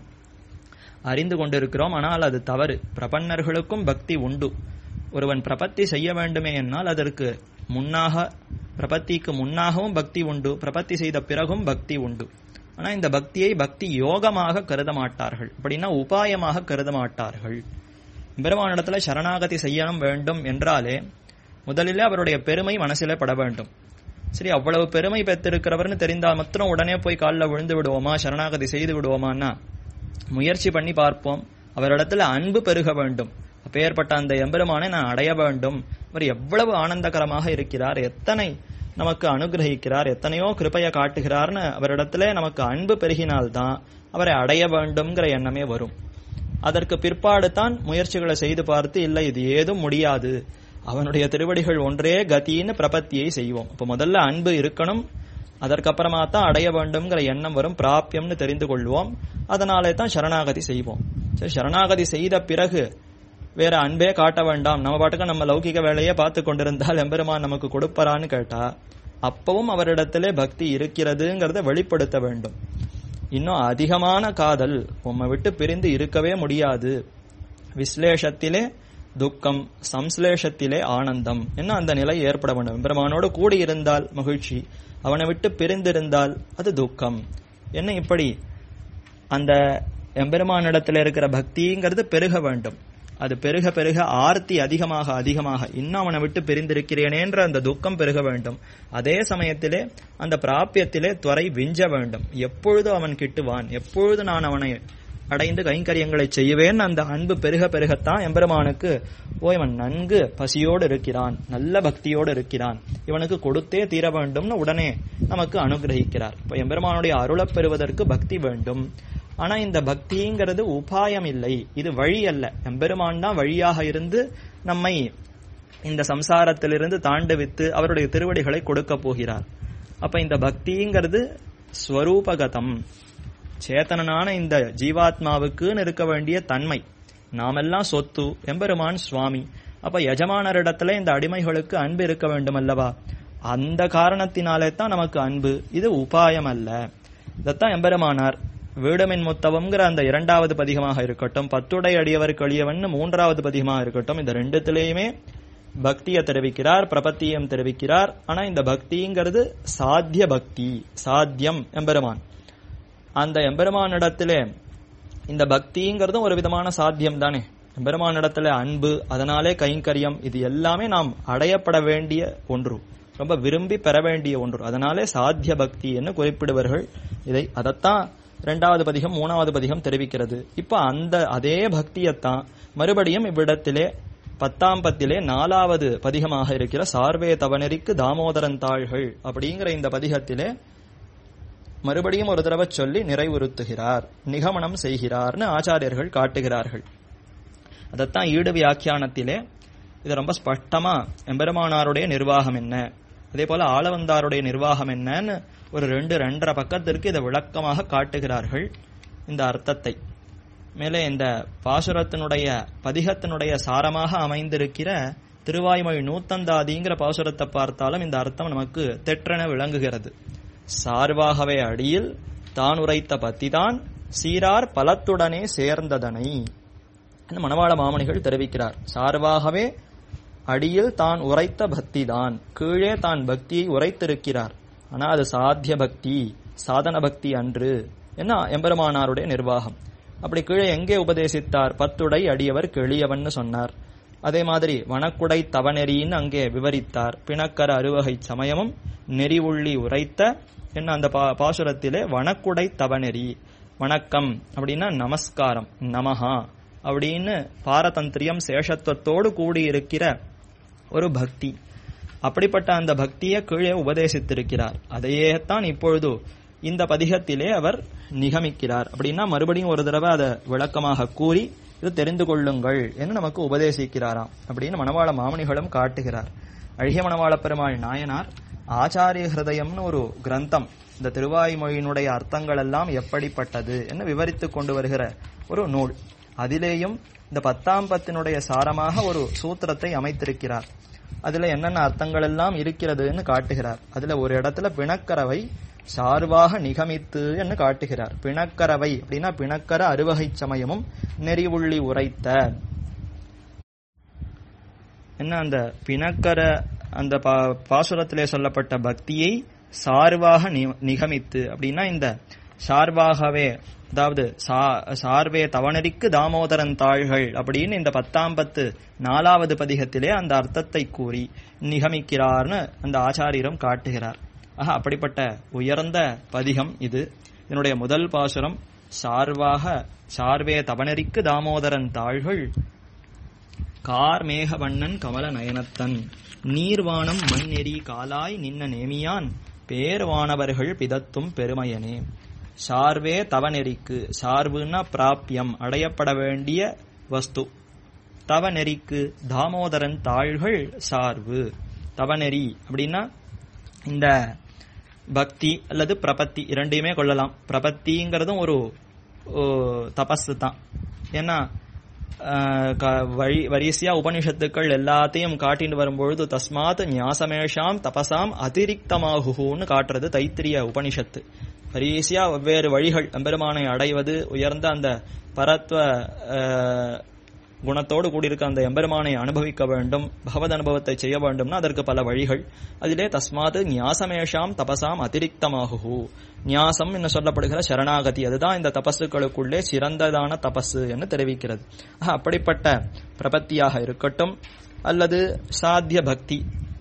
அறிந்து கொண்டிருக்கிறோம் ஆனால் அது தவறு பிரபன்னர்களுக்கும் பக்தி உண்டு ஒருவன் பிரபத்தி செய்ய வேண்டுமே என்னால் அதற்கு முன்னாக பிரபத்திக்கு முன்னாகவும் பக்தி உண்டு பிரபத்தி செய்த பிறகும் பக்தி உண்டு ஆனா இந்த பக்தியை பக்தி யோகமாக கருத மாட்டார்கள் அப்படின்னா உபாயமாக கருத மாட்டார்கள் பெருமானிடத்துல சரணாகதி செய்யணும் வேண்டும் என்றாலே முதலிலே அவருடைய பெருமை மனசிலே பட வேண்டும் சரி அவ்வளவு பெருமை பெற்றிருக்கிறவர்னு தெரிந்தால் மாத்திரம் உடனே போய் காலில் விழுந்து விடுவோமா சரணாகதி செய்து விடுவோமான்னா முயற்சி பண்ணி பார்ப்போம் அவரிடத்துல அன்பு பெருக வேண்டும் அப்பேற்பட்ட அந்த எம்பெருமானை நான் அடைய வேண்டும் அவர் எவ்வளவு ஆனந்தகரமாக இருக்கிறார் எத்தனை நமக்கு அனுகிரகிக்கிறார் எத்தனையோ கிருபையை காட்டுகிறார்னு அவரிடத்துல நமக்கு அன்பு பெருகினால்தான் அவரை அடைய வேண்டும்ங்கிற எண்ணமே வரும் அதற்கு பிற்பாடு தான் முயற்சிகளை செய்து பார்த்து இல்லை இது ஏதும் முடியாது அவனுடைய திருவடிகள் ஒன்றே கதின்னு பிரபத்தியை செய்வோம் இப்ப முதல்ல அன்பு இருக்கணும் அதற்கப்புறமா தான் அடைய வேண்டும்ங்கிற எண்ணம் வரும் பிராபியம்னு தெரிந்து கொள்வோம் அதனாலே தான் சரணாகதி செய்வோம் சரி சரணாகதி செய்த பிறகு வேற அன்பே காட்ட வேண்டாம் நம்ம பாட்டுக்கு நம்ம லௌகிக வேலையை பார்த்து கொண்டிருந்தால் எம்பெருமான் நமக்கு கொடுப்பறான்னு கேட்டா அப்பவும் அவரிடத்திலே பக்தி இருக்கிறதுங்கிறத வெளிப்படுத்த வேண்டும் இன்னும் அதிகமான காதல் உம்மை விட்டு பிரிந்து இருக்கவே முடியாது விஸ்லேஷத்திலே துக்கம் சம்ஸ்லேஷத்திலே ஆனந்தம் என்ன அந்த நிலை ஏற்பட வேண்டும் பெருமானோடு கூடி இருந்தால் மகிழ்ச்சி அவனை விட்டு பிரிந்திருந்தால் அது துக்கம் என்ன இப்படி அந்த எம்பெருமானிடத்தில் இருக்கிற பக்திங்கிறது பெருக வேண்டும் அது பெருக பெருக ஆர்த்தி அதிகமாக அதிகமாக இன்னும் அவனை விட்டு பிரிந்திருக்கிறேனேன்ற அந்த துக்கம் பெருக வேண்டும் அதே சமயத்திலே அந்த பிராபியத்திலே துறை விஞ்ச வேண்டும் எப்பொழுது அவன் கிட்டுவான் எப்பொழுது நான் அவனை அடைந்து கைங்கரியங்களை செய்வேன் அந்த அன்பு பெருக பெருகத்தான் எம்பெருமானுக்கு ஓ இவன் நன்கு பசியோடு இருக்கிறான் நல்ல பக்தியோடு இருக்கிறான் இவனுக்கு கொடுத்தே தீர வேண்டும்னு உடனே நமக்கு அனுகிரகிக்கிறார் இப்ப எம்பெருமானுடைய அருளப் பெறுவதற்கு பக்தி வேண்டும் ஆனா இந்த பக்திங்கிறது உபாயம் இல்லை இது வழி அல்ல எம்பெருமான் தான் வழியாக இருந்து நம்மை இந்த சம்சாரத்திலிருந்து தாண்டுவித்து அவருடைய திருவடிகளை கொடுக்க போகிறார் அப்ப இந்த பக்திங்கிறது ஸ்வரூபகதம் சேத்தனனான இந்த ஜீவாத்மாவுக்குன்னு இருக்க வேண்டிய தன்மை நாமெல்லாம் சொத்து எம்பெருமான் சுவாமி அப்ப எஜமானரிடத்துல இந்த அடிமைகளுக்கு அன்பு இருக்க வேண்டும் அல்லவா அந்த காரணத்தினாலே தான் நமக்கு அன்பு இது உபாயம் அல்ல இதத்தான் எம்பெருமானார் வீடமின் முத்தவம்ங்கிற அந்த இரண்டாவது பதிகமாக இருக்கட்டும் பத்துடை அடியவருக்கு எளியவன் மூன்றாவது பதிகமாக இருக்கட்டும் இந்த ரெண்டுத்திலேயுமே பக்தியை தெரிவிக்கிறார் பிரபத்தியம் தெரிவிக்கிறார் ஆனா இந்த பக்திங்கிறது சாத்திய பக்தி சாத்தியம் எம்பெருமான் அந்த எம்பெருமானிடத்திலே இந்த பக்திங்கிறதும் ஒரு விதமான சாத்தியம் தானே எம்பெருமானிடத்துல அன்பு அதனாலே கைங்கரியம் இது எல்லாமே நாம் அடையப்பட வேண்டிய ஒன்று ரொம்ப விரும்பி பெற வேண்டிய ஒன்று அதனாலே சாத்திய பக்தி என்று குறிப்பிடுவார்கள் இதை அதைத்தான் இரண்டாவது பதிகம் மூணாவது பதிகம் தெரிவிக்கிறது இப்ப அந்த அதே பக்தியைத்தான் மறுபடியும் இவ்விடத்திலே பத்தாம் பத்திலே நாலாவது பதிகமாக இருக்கிற சார்வே தவநெறிக்கு தாமோதரன் தாள்கள் அப்படிங்கிற இந்த பதிகத்திலே மறுபடியும் ஒரு தடவை சொல்லி நிறைவுறுத்துகிறார் நிகமனம் செய்கிறார்னு ஆச்சாரியர்கள் காட்டுகிறார்கள் அதைத்தான் ஈடு வியாக்கியானத்திலே இது ரொம்ப ஸ்பஷ்டமா எம்பெருமானாருடைய நிர்வாகம் என்ன அதே போல ஆளவந்தாருடைய நிர்வாகம் என்னன்னு ஒரு ரெண்டு ரெண்டரை பக்கத்திற்கு இதை விளக்கமாக காட்டுகிறார்கள் இந்த அர்த்தத்தை மேலே இந்த பாசுரத்தினுடைய பதிகத்தினுடைய சாரமாக அமைந்திருக்கிற திருவாய்மொழி நூத்தந்தாதிங்கிற பாசுரத்தை பார்த்தாலும் இந்த அர்த்தம் நமக்கு தெற்றென விளங்குகிறது சார்வாகவே அடியில் தான் உரைத்த பத்திதான் சீரார் பலத்துடனே சேர்ந்ததனை மணவாள மாமணிகள் தெரிவிக்கிறார் சார்வாகவே அடியில் தான் உரைத்த பக்தி தான் கீழே தான் பக்தியை உரைத்திருக்கிறார் ஆனா அது சாத்திய பக்தி சாதன பக்தி அன்று என்ன எம்பெருமானாருடைய நிர்வாகம் அப்படி கீழே எங்கே உபதேசித்தார் பத்துடை அடியவர் கெளியவன்னு சொன்னார் அதே மாதிரி வனக்குடை தவநெறின்னு அங்கே விவரித்தார் பிணக்கர அறுவகை சமயமும் நெறி உள்ளி உரைத்த என்ன அந்த பா பாசுரத்திலே வனக்குடை தவநெறி வணக்கம் அப்படின்னா நமஸ்காரம் நமஹா அப்படின்னு பாரதந்திரியம் சேஷத்துவத்தோடு கூடியிருக்கிற ஒரு பக்தி அப்படிப்பட்ட அந்த பக்தியை கீழே உபதேசித்திருக்கிறார் அதையே தான் இப்பொழுது இந்த பதிகத்திலே அவர் நிகமிக்கிறார் அப்படின்னா மறுபடியும் ஒரு தடவை அதை விளக்கமாக கூறி இது தெரிந்து கொள்ளுங்கள் என்று நமக்கு உபதேசிக்கிறாராம் அப்படின்னு மணவாள மாமணிகளும் காட்டுகிறார் அழகிய மணவாள பெருமாள் நாயனார் ஆச்சாரிய ஹிருதயம்னு ஒரு கிரந்தம் இந்த திருவாய்மொழியினுடைய அர்த்தங்கள் எல்லாம் எப்படிப்பட்டது என்று விவரித்து கொண்டு வருகிற ஒரு நூல் அதிலேயும் இந்த பத்தாம் பத்தினுடைய சாரமாக ஒரு சூத்திரத்தை அமைத்திருக்கிறார் அதுல என்னென்ன அர்த்தங்கள் எல்லாம் இருக்கிறதுன்னு காட்டுகிறார் அதுல ஒரு இடத்துல பிணக்கரவை சார்வாக நிகமித்து என்று காட்டுகிறார் பிணக்கரவை அப்படின்னா பிணக்கர அறுவகை சமயமும் நெறிவுள்ளி உரைத்த என்ன அந்த பிணக்கர அந்த பா- பாசுரத்திலே சொல்லப்பட்ட பக்தியை சார்வாக நி- நிகமித்து அப்படின்னா இந்த சார்பாகவே அதாவது சா- சார்வே தவணரிக்கு தாமோதரன் தாள்கள் அப்படின்னு இந்த பத்தாம் பத்து நாலாவது பதிகத்திலே அந்த அர்த்தத்தை கூறி நிகமிக்கிறார்னு அந்த ஆச்சாரியரும் காட்டுகிறார் ஆக அப்படிப்பட்ட உயர்ந்த பதிகம் இது இதனுடைய முதல் பாசுரம் சார்வாக சார்வே தவணரிக்கு தாமோதரன் தாள்கள் கார் மேகவண்ணன் கமல நயனத்தன் நீர்வானம் மண்ணெறி காலாய் நின்ன நேமியான் பேர்வானவர்கள் பிதத்தும் பெருமையனே சார்வே தவநெறிக்கு சார்புன்னா பிராப்பியம் அடையப்பட வேண்டிய வஸ்து தவநெறிக்கு தாமோதரன் தாள்கள் சார்பு தவநெறி அப்படின்னா இந்த பக்தி அல்லது பிரபத்தி இரண்டையுமே கொள்ளலாம் பிரபத்திங்கிறதும் ஒரு ஓ, தபசு தான் ஏன்னா ஆஹ், க- வழி வரிசையா உபனிஷத்துக்கள் எல்லாத்தையும் காட்டிட்டு வரும்பொழுது தஸ்மாத் ஞாசமேஷாம் தபசாம் அதிரிக்தமாகுன்னு காட்டுறது தைத்திரிய உபனிஷத்து வரிசையா வெவ்வேறு வழிகள் எம்பெருமானை அடைவது உயர்ந்த அந்த பரத்வ ஆஹ், குணத்தோடு கூடியிருக்க அந்த எம்பெருமானை அனுபவிக்க வேண்டும் பகவத் அனுபவத்தை செய்ய வேண்டும்னா அதற்கு பல வழிகள் அதிலே தஸ்மாத் ஞாசமேஷாம் தபசாம் அதிரிக்தமாகு ஞாசம் என்று சொல்லப்படுகிற சரணாகதி அதுதான் இந்த தபசுகளுக்குள்ளே சிறந்ததான தபசு என்று தெரிவிக்கிறது ஆக, அப்படிப்பட்ட பிரபத்தியாக இருக்கட்டும் அல்லது சாத்திய பக்தி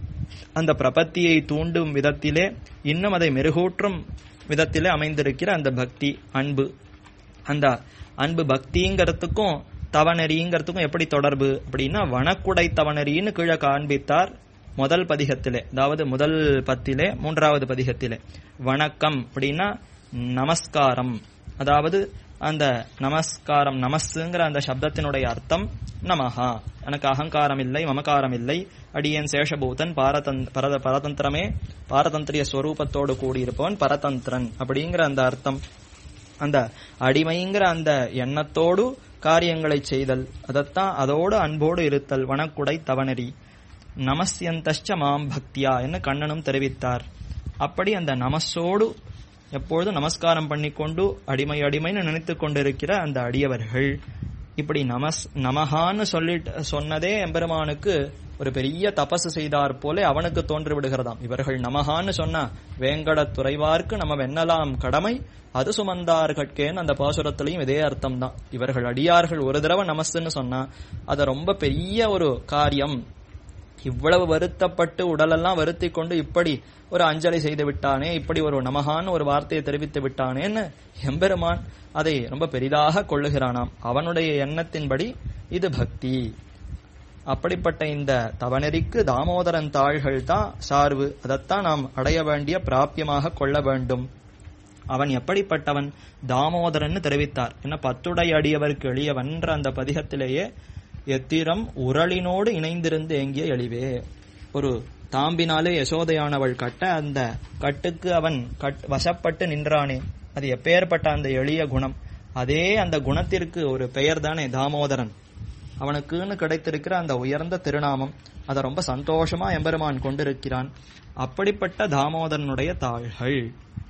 அந்த பிரபத்தியை தூண்டும் விதத்திலே இன்னும் அதை மெருகூற்றும் விதத்திலே அமைந்திருக்கிற அந்த பக்தி அன்பு அந்த அன்பு பக்திங்கிறதுக்கும் தவநெறிங்கிறதுக்கும் எப்படி தொடர்பு அப்படின்னா வனக்குடை தவநெறின்னு கீழே காண்பித்தார் முதல் பதிகத்திலே அதாவது முதல் பத்திலே மூன்றாவது பதிகத்திலே வணக்கம் அப்படின்னா நமஸ்காரம் அதாவது அந்த நமஸ்காரம் நமஸ்ங்கிற அந்த சப்தத்தினுடைய அர்த்தம் நமஹா எனக்கு அகங்காரம் இல்லை மமகாரம் இல்லை அடியேன் சேஷபூதன் பாரதன் பரத பரதந்திரமே பாரதந்திரிய ஸ்வரூபத்தோடு கூடியிருப்பவன் பரதந்திரன் அப்படிங்கிற அந்த அர்த்தம் அந்த அடிமைங்கிற அந்த எண்ணத்தோடு காரியங்களை செய்தல் அதத்தான் அதோடு அன்போடு இருத்தல் வனக்குடை தவநெறி நமஸ்யந்தஷ்ட மாம் பக்தியா என்று கண்ணனும் தெரிவித்தார் அப்படி அந்த நமஸோடு எப்பொழுதும் நமஸ்காரம் பண்ணிக்கொண்டு அடிமை அடிமைன்னு நினைத்துக் கொண்டிருக்கிற அந்த அடியவர்கள் இப்படி நமஸ் நமஹான்னு சொல்லிட்டு சொன்னதே எம்பெருமானுக்கு ஒரு பெரிய தபசு செய்தார் போல அவனுக்கு தோன்றி விடுகிறதாம் இவர்கள் நமஹான்னு சொன்னா வேங்கட துறைவார்க்கு நம்ம வெண்ணலாம் கடமை அது சுமந்தார்கட்கேன்னு அந்த பாசுரத்திலையும் இதே அர்த்தம் தான் இவர்கள் அடியார்கள் ஒரு தடவை நமஸ்ன்னு சொன்னா அதை ரொம்ப பெரிய ஒரு காரியம் இவ்வளவு வருத்தப்பட்டு உடலெல்லாம் வருத்தி கொண்டு இப்படி ஒரு அஞ்சலி செய்து விட்டானே இப்படி ஒரு நமகான்னு ஒரு வார்த்தையை தெரிவித்து விட்டானேன்னு எம்பெருமான் அதை ரொம்ப பெரிதாக கொள்ளுகிறானாம் அவனுடைய எண்ணத்தின்படி இது பக்தி அப்படிப்பட்ட இந்த தவநெறிக்கு தாமோதரன் தாள்கள் தான் சார்பு அதைத்தான் நாம் அடைய வேண்டிய பிராபியமாக கொள்ள வேண்டும் அவன் எப்படிப்பட்டவன் தாமோதரன் தெரிவித்தார் என்ன பத்துடை அடியவருக்கு எளியவன்ற அந்த பதிகத்திலேயே எத்திரம் உரளினோடு இணைந்திருந்து எங்கிய எளிவே ஒரு தாம்பினாலே யசோதையானவள் கட்ட அந்த கட்டுக்கு அவன் கட் வசப்பட்டு நின்றானே அது எப்பேற்பட்ட அந்த எளிய குணம் அதே அந்த குணத்திற்கு ஒரு பெயர் தானே தாமோதரன் அவனுக்குன்னு கிடைத்திருக்கிற அந்த உயர்ந்த திருநாமம் அதை ரொம்ப சந்தோஷமா எம்பெருமான் கொண்டிருக்கிறான் அப்படிப்பட்ட தாமோதரனுடைய தாள்கள்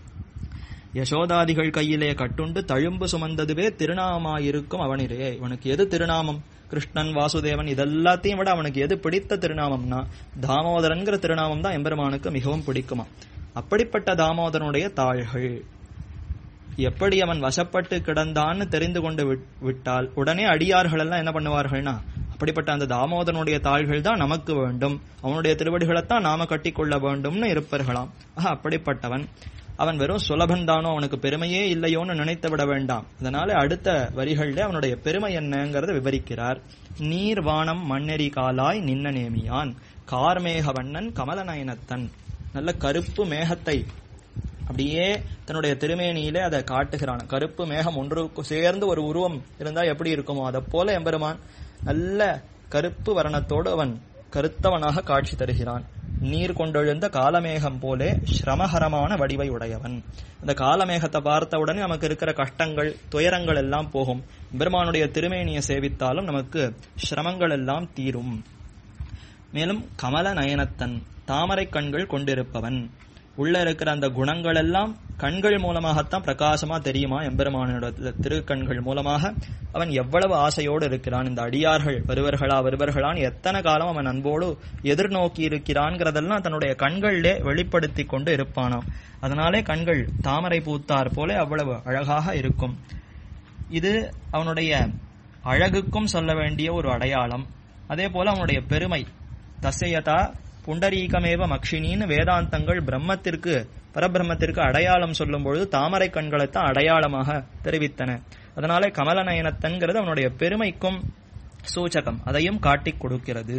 யசோதாதிகள் கையிலே கட்டுண்டு தழும்பு சுமந்ததுவே திருநாமாயிருக்கும் அவனிரே இவனுக்கு எது திருநாமம் கிருஷ்ணன் வாசுதேவன் இதெல்லாத்தையும் விட அவனுக்கு எது பிடித்த திருநாமம்னா தாமோதரன்கிற திருநாமம் தான் எம்பெருமானுக்கு மிகவும் பிடிக்குமா அப்படிப்பட்ட தாமோதரனுடைய தாள்கள் எப்படி அவன் வசப்பட்டு கிடந்தான்னு தெரிந்து கொண்டு விட்டால் உடனே அடியார்கள் எல்லாம் என்ன பண்ணுவார்கள்னா அப்படிப்பட்ட அந்த தாமோதரனுடைய தாள்கள் தான் நமக்கு வேண்டும் அவனுடைய திருவடிகளைத்தான் நாம கட்டிக்கொள்ள வேண்டும்னு இருப்பார்களாம் ஆஹா அப்படிப்பட்டவன் அவன் வெறும் சுலபன் தானோ அவனுக்கு பெருமையே இல்லையோன்னு நினைத்து விட வேண்டாம் அதனால அடுத்த வரிகளில் அவனுடைய பெருமை என்னங்கிறத விவரிக்கிறார் நீர் வானம் மண்ணெறி காலாய் நின்ன நேமியான் கார்மேக வண்ணன் கமலநயனத்தன் நல்ல கருப்பு மேகத்தை அப்படியே தன்னுடைய திருமேனியிலே அதை காட்டுகிறான் கருப்பு மேகம் ஒன்று சேர்ந்து ஒரு உருவம் இருந்தா எப்படி இருக்குமோ அதை போல எம்பெருமான் நல்ல கருப்பு வர்ணத்தோடு அவன் கருத்தவனாக காட்சி தருகிறான் நீர் கொண்டெழுந்த காலமேகம் போலே சிரமகரமான வடிவை உடையவன் அந்த காலமேகத்தை பார்த்த உடனே நமக்கு இருக்கிற கஷ்டங்கள் துயரங்கள் எல்லாம் போகும் பெருமானுடைய திருமேனியை சேவித்தாலும் நமக்கு சிரமங்கள் எல்லாம் தீரும் மேலும் கமல நயனத்தன் தாமரை கண்கள் கொண்டிருப்பவன் உள்ள இருக்கிற அந்த குணங்கள் எல்லாம் கண்கள் மூலமாகத்தான் பிரகாசமா தெரியுமா எம்பெருமானோட திருக்கண்கள் மூலமாக அவன் எவ்வளவு ஆசையோடு இருக்கிறான் இந்த அடியார்கள் வருவர்களா வருவர்களான் எத்தனை காலம் அவன் அன்போடு எதிர்நோக்கி இருக்கிறான்ங்கிறதெல்லாம் தன்னுடைய கண்களிலே வெளிப்படுத்தி கொண்டு இருப்பானாம் அதனாலே கண்கள் தாமரை பூத்தார் போல அவ்வளவு அழகாக இருக்கும் இது அவனுடைய அழகுக்கும் சொல்ல வேண்டிய ஒரு அடையாளம் அதே போல அவனுடைய பெருமை தசையதா புண்டரீகமேவ மக்ஷினின்னு வேதாந்தங்கள் பிரம்மத்திற்கு பரபிரம்மத்திற்கு அடையாளம் சொல்லும் பொழுது தாமரை கண்களைத்தான் அடையாளமாக தெரிவித்தன அதனால கமலநயனத்தன்கிறது அவனுடைய பெருமைக்கும் சூச்சகம் அதையும் காட்டிக் கொடுக்கிறது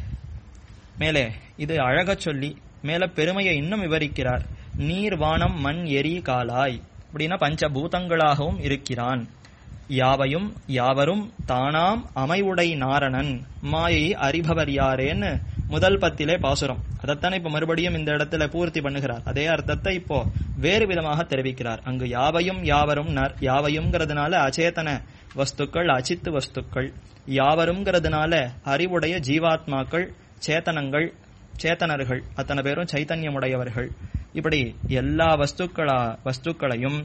மேலே இது அழகச் சொல்லி மேல பெருமையை இன்னும் விவரிக்கிறார் நீர் வானம் மண் எரி காலாய் அப்படின்னா பஞ்சபூதங்களாகவும் இருக்கிறான் யாவையும் யாவரும் தானாம் அமைவுடை நாரணன் மாயை அறிபவர் யாரேன்னு முதல் பத்திலே பாசுரம் அதைத்தானே இப்ப மறுபடியும் இந்த இடத்துல பூர்த்தி பண்ணுகிறார் அதே அர்த்தத்தை இப்போ வேறு விதமாக தெரிவிக்கிறார் அங்கு யாவையும் யாவரும் நர் யாவையும்ங்கிறதுனால அச்சேதன வஸ்துக்கள் அச்சித்து வஸ்துக்கள் யாவரும்ங்கிறதுனால அறிவுடைய ஜீவாத்மாக்கள் சேத்தனங்கள் சேத்தனர்கள் அத்தனை பேரும் சைத்தன்யமுடையவர்கள் இப்படி எல்லா வஸ்துக்களா வஸ்துக்களையும்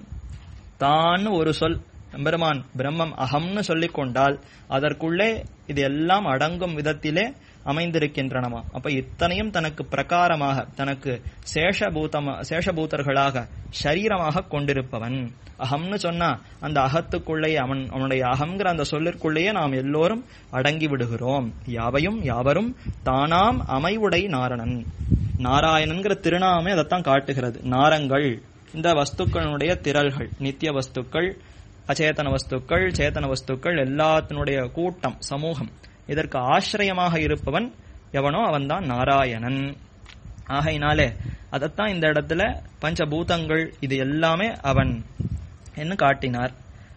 தான் ஒரு சொல் எம்பெருமான் பிரம்மம் அகம்னு சொல்லிக் கொண்டால் அதற்குள்ளே இது எல்லாம் அடங்கும் விதத்திலே அமைந்திருக்கின்றனமா அப்ப இத்தனையும் தனக்கு பிரகாரமாக தனக்கு சேஷபூதமா சேஷபூதர்களாக சரீரமாக கொண்டிருப்பவன் அகம்னு சொன்னா அந்த அகத்துக்குள்ளேயே அவன் அவனுடைய அகம்ங்கிற அந்த சொல்லிற்குள்ளேயே நாம் எல்லோரும் அடங்கி விடுகிறோம் யாவையும் யாவரும் தானாம் அமைவுடை நாரணன் நாராயணன்கிற திருநாமே அதைத்தான் காட்டுகிறது நாரங்கள் இந்த வஸ்துக்களுடைய திரள்கள் நித்திய வஸ்துக்கள் அச்சேதன வஸ்துக்கள் சேத்தன வஸ்துக்கள் எல்லாத்தினுடைய கூட்டம் சமூகம் இதற்கு ஆசிரியமாக இருப்பவன் எவனோ அவன்தான் நாராயணன் ஆகையினாலே அதைத்தான் இந்த இடத்துல பஞ்சபூதங்கள் இது எல்லாமே அவன் என்று காட்டினார்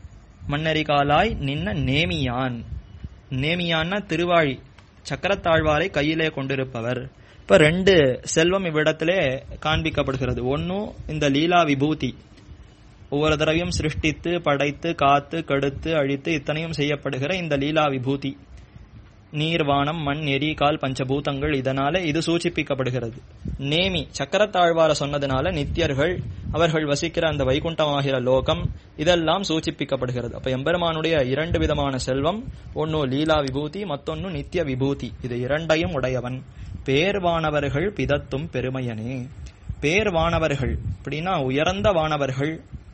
மன்னரிகாலாய் நின்ன நேமியான் நேமியான்னா திருவாழி சக்கரத்தாழ்வாரை கையிலே கொண்டிருப்பவர் இப்ப ரெண்டு செல்வம் இவ்விடத்திலே காண்பிக்கப்படுகிறது ஒன்னும் இந்த லீலா விபூதி ஒவ்வொரு தடவையும் சிருஷ்டித்து படைத்து காத்து கெடுத்து அழித்து இத்தனையும் செய்யப்படுகிற இந்த லீலா விபூதி நீர் வானம் மண் எரி கால் பஞ்சபூதங்கள் இதனால இது சூச்சிப்பிக்கப்படுகிறது நேமி சக்கரத்தாழ்வார சொன்னதுனால நித்தியர்கள் அவர்கள் வசிக்கிற அந்த வைகுண்டமாகிற லோகம் இதெல்லாம் சூச்சிப்பிக்கப்படுகிறது அப்ப எம்பெருமானுடைய இரண்டு விதமான செல்வம் ஒன்னு லீலா விபூதி மத்தொன்னு நித்திய விபூதி இது இரண்டையும் உடையவன் பேர்வானவர்கள் பிதத்தும் பெருமையனே பேர்வானவர்கள் அப்படின்னா உயர்ந்த வானவர்கள்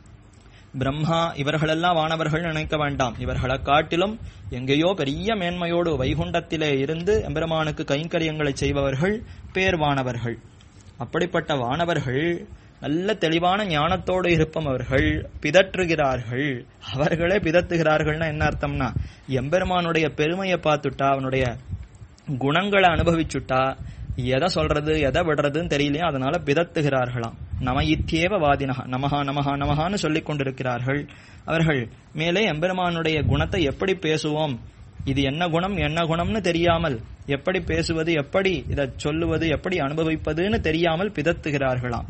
பிரம்மா இவர்களெல்லாம் வானவர்கள் நினைக்க வேண்டாம் இவர்களை காட்டிலும் எங்கேயோ பெரிய மேன்மையோடு வைகுண்டத்திலே இருந்து எம்பெருமானுக்கு கைங்கரியங்களை செய்பவர்கள் பேர் வானவர்கள் அப்படிப்பட்ட வானவர்கள் நல்ல தெளிவான ஞானத்தோடு இருப்பவர்கள் பிதற்றுகிறார்கள் அவர்களே பிதத்துகிறார்கள்னா என்ன அர்த்தம்னா எம்பெருமானுடைய பெருமையை பார்த்துட்டா அவனுடைய குணங்களை அனுபவிச்சுட்டா எதை சொல்றது எதை விடுறதுன்னு தெரியலையா அதனால பிதத்துகிறார்களாம் நம இத்தியேவ வாதினஹா நமஹா நமஹா நமஹான்னு சொல்லிக் கொண்டிருக்கிறார்கள் அவர்கள் மேலே எம்பெருமானுடைய குணத்தை எப்படி பேசுவோம் இது என்ன குணம் என்ன குணம்னு தெரியாமல் எப்படி பேசுவது எப்படி இதை சொல்லுவது எப்படி அனுபவிப்பதுன்னு தெரியாமல் பிதத்துகிறார்களாம்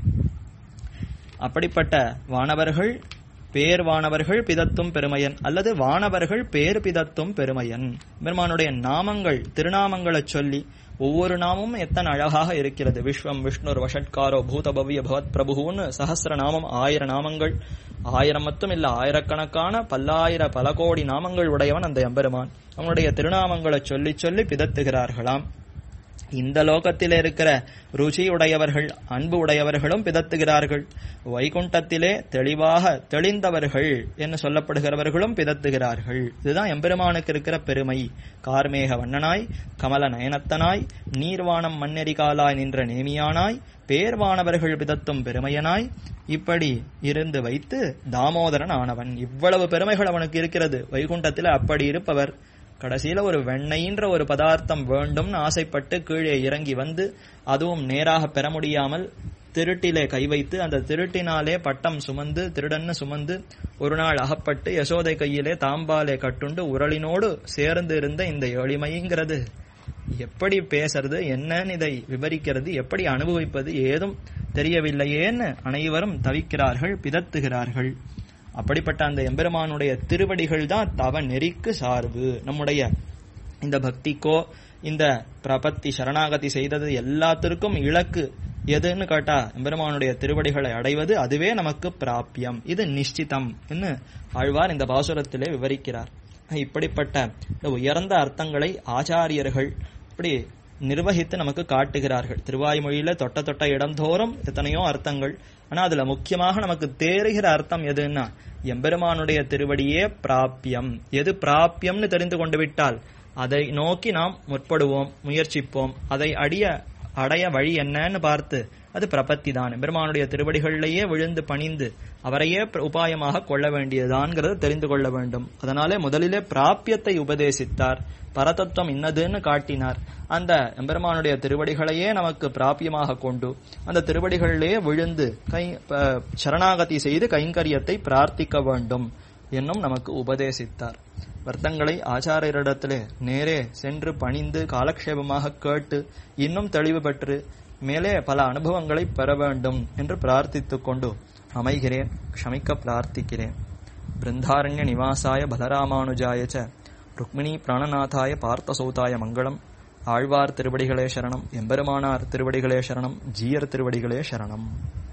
அப்படிப்பட்ட வானவர்கள் பேர் வானவர்கள் பிதத்தும் பெருமையன் அல்லது வானவர்கள் பேர் பிதத்தும் பெருமையன் பெருமானுடைய நாமங்கள் திருநாமங்களை சொல்லி ஒவ்வொரு நாமமும் எத்தனை அழகாக இருக்கிறது விஸ்வம் விஷ்ணுர் வஷட்காரோ பூதபவ்ய பவத் பிரபுன்னு சஹசிர நாமம் ஆயிரம் நாமங்கள் ஆயிரம் மட்டும் இல்ல ஆயிரக்கணக்கான பல்லாயிர பல கோடி நாமங்கள் உடையவன் அந்த எம்பெருமான் அவனுடைய திருநாமங்களை சொல்லி சொல்லி பிதத்துகிறார்களாம் இந்த லோகத்திலே இருக்கிற ருச்சி உடையவர்கள் அன்பு உடையவர்களும் பிதத்துகிறார்கள் வைகுண்டத்திலே தெளிவாக தெளிந்தவர்கள் என்று சொல்லப்படுகிறவர்களும் பிதத்துகிறார்கள் இதுதான் எம்பெருமானுக்கு இருக்கிற பெருமை கார்மேக வண்ணனாய் கமல நயனத்தனாய் நீர்வானம் மண்ணெரிகாலாய் நின்ற நேமியானாய் பேர்வானவர்கள் பிதத்தும் பெருமையனாய் இப்படி இருந்து வைத்து தாமோதரன் ஆனவன் இவ்வளவு பெருமைகள் அவனுக்கு இருக்கிறது வைகுண்டத்தில் அப்படி இருப்பவர் கடைசியில ஒரு வெண்ணெயின்ற ஒரு பதார்த்தம் வேண்டும்னு ஆசைப்பட்டு கீழே இறங்கி வந்து அதுவும் நேராக பெற முடியாமல் திருட்டிலே கை வைத்து அந்த திருட்டினாலே பட்டம் சுமந்து திருடன்னு சுமந்து ஒரு நாள் அகப்பட்டு யசோதை கையிலே தாம்பாலே கட்டுண்டு உரளினோடு சேர்ந்து இருந்த இந்த எளிமைங்கிறது எப்படி பேசுறது என்னன்னு இதை விவரிக்கிறது எப்படி அனுபவிப்பது ஏதும் தெரியவில்லையேன்னு அனைவரும் தவிக்கிறார்கள் பிதத்துகிறார்கள் அப்படிப்பட்ட அந்த எம்பெருமானுடைய திருவடிகள் தான் தவ நெறிக்கு சார்பு நம்முடைய இந்த பக்திக்கோ இந்த பிரபத்தி சரணாகதி செய்தது எல்லாத்திற்கும் இலக்கு எதுன்னு கேட்டா எம்பெருமானுடைய திருவடிகளை அடைவது அதுவே நமக்கு பிராபியம் இது நிச்சிதம் என்று ஆழ்வார் இந்த பாசுரத்திலே விவரிக்கிறார் இப்படிப்பட்ட இந்த உயர்ந்த அர்த்தங்களை ஆச்சாரியர்கள் இப்படி நிர்வகித்து நமக்கு காட்டுகிறார்கள் திருவாய்மொழியில தொட்ட தொட்ட இடந்தோறும் எத்தனையோ அர்த்தங்கள் ஆனா அதுல முக்கியமாக நமக்கு தேறுகிற அர்த்தம் எதுன்னா எம்பெருமானுடைய திருவடியே பிராபியம் எது பிராபியம்னு தெரிந்து கொண்டு விட்டால் அதை நோக்கி நாம் முற்படுவோம் முயற்சிப்போம் அதை அடிய அடைய வழி என்னன்னு பார்த்து அது பிரபத்தி தான் பெருமானுடைய திருவடிகளிலேயே விழுந்து பணிந்து அவரையே உபாயமாக கொள்ள வேண்டியதான்ங்கிறத தெரிந்து கொள்ள வேண்டும் அதனாலே முதலிலே பிராபியத்தை உபதேசித்தார் பரதத்துவம் இன்னதுன்னு காட்டினார் அந்த எம்பெருமானுடைய திருவடிகளையே நமக்கு பிராபியமாக கொண்டு அந்த திருவடிகளிலேயே விழுந்து கை சரணாகதி செய்து கைங்கரியத்தை பிரார்த்திக்க வேண்டும் என்னும் நமக்கு உபதேசித்தார் வர்த்தங்களை ஆச்சாரியரிடத்திலே நேரே சென்று பணிந்து காலக்ஷேபமாக கேட்டு இன்னும் தெளிவு பெற்று மேலே பல அனுபவங்களை பெற வேண்டும் என்று பிரார்த்தித்துக் கொண்டு அமைகிறேன் க்ஷமிக்க பிரார்த்திக்கிறேன் பிருந்தாரண்ய நிவாசாய பலராமானுஜாய ச ருக்மிணி பிராணநாதாய பார்த்தசௌதாய மங்களம் ஆழ்வார் திருவடிகளே சரணம் எம்பெருமானார் திருவடிகளே சரணம் ஜீயர் திருவடிகளே சரணம்